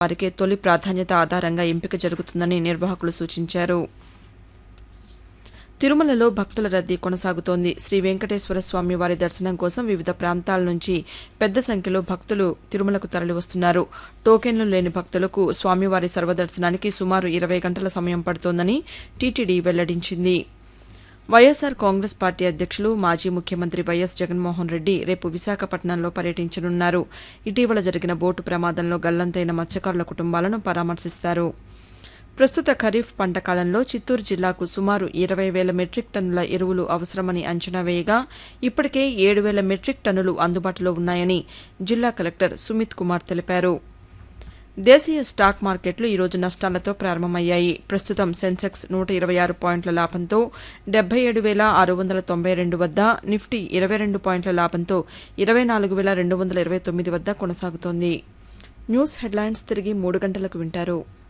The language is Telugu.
వారికే తొలి ప్రాధాన్యత ఆధారంగా ఎంపిక జరుగుతుందని నిర్వాహకులు సూచించారు తిరుమలలో భక్తుల రద్దీ కొనసాగుతోంది శ్రీ వెంకటేశ్వర స్వామి వారి దర్శనం కోసం వివిధ ప్రాంతాల నుంచి పెద్ద సంఖ్యలో భక్తులు తిరుమలకు తరలివస్తున్నారు టోకెన్లు లేని భక్తులకు స్వామివారి సర్వదర్శనానికి సుమారు ఇరవై గంటల సమయం పడుతోందని టీటీడీ వెల్లడించింది వైఎస్సార్ కాంగ్రెస్ పార్టీ అధ్యక్షులు మాజీ ముఖ్యమంత్రి వైఎస్ జగన్మోహన్ రెడ్డి రేపు విశాఖపట్నంలో పర్యటించనున్నారు ఇటీవల జరిగిన బోటు ప్రమాదంలో గల్లంతైన మత్స్యకారుల కుటుంబాలను పరామర్శిస్తారు ప్రస్తుత ఖరీఫ్ పంట కాలంలో చిత్తూరు జిల్లాకు సుమారు ఇరవై వేల మెట్రిక్ టన్నుల ఎరువులు అవసరమని అంచనా వేయగా ఇప్పటికే ఏడు వేల మెట్రిక్ టన్నులు అందుబాటులో ఉన్నాయని జిల్లా కలెక్టర్ సుమిత్ కుమార్ తెలిపారు దేశీయ స్టాక్ మార్కెట్లు ఈరోజు నష్టాలతో ప్రారంభమయ్యాయి ప్రస్తుతం సెన్సెక్స్ నూట ఇరవై ఆరు పాయింట్ల లాభంతో డెబ్బై ఏడు వేల ఆరు వందల తొంభై రెండు వద్ద నిఫ్టీ ఇరవై రెండు పాయింట్ల లాభంతో ఇరవై నాలుగు వేల రెండు వందల ఇరవై తొమ్మిది వద్ద కొనసాగుతోంది న్యూస్ హెడ్లైన్స్ తిరిగి మూడు గంటలకు వింటారు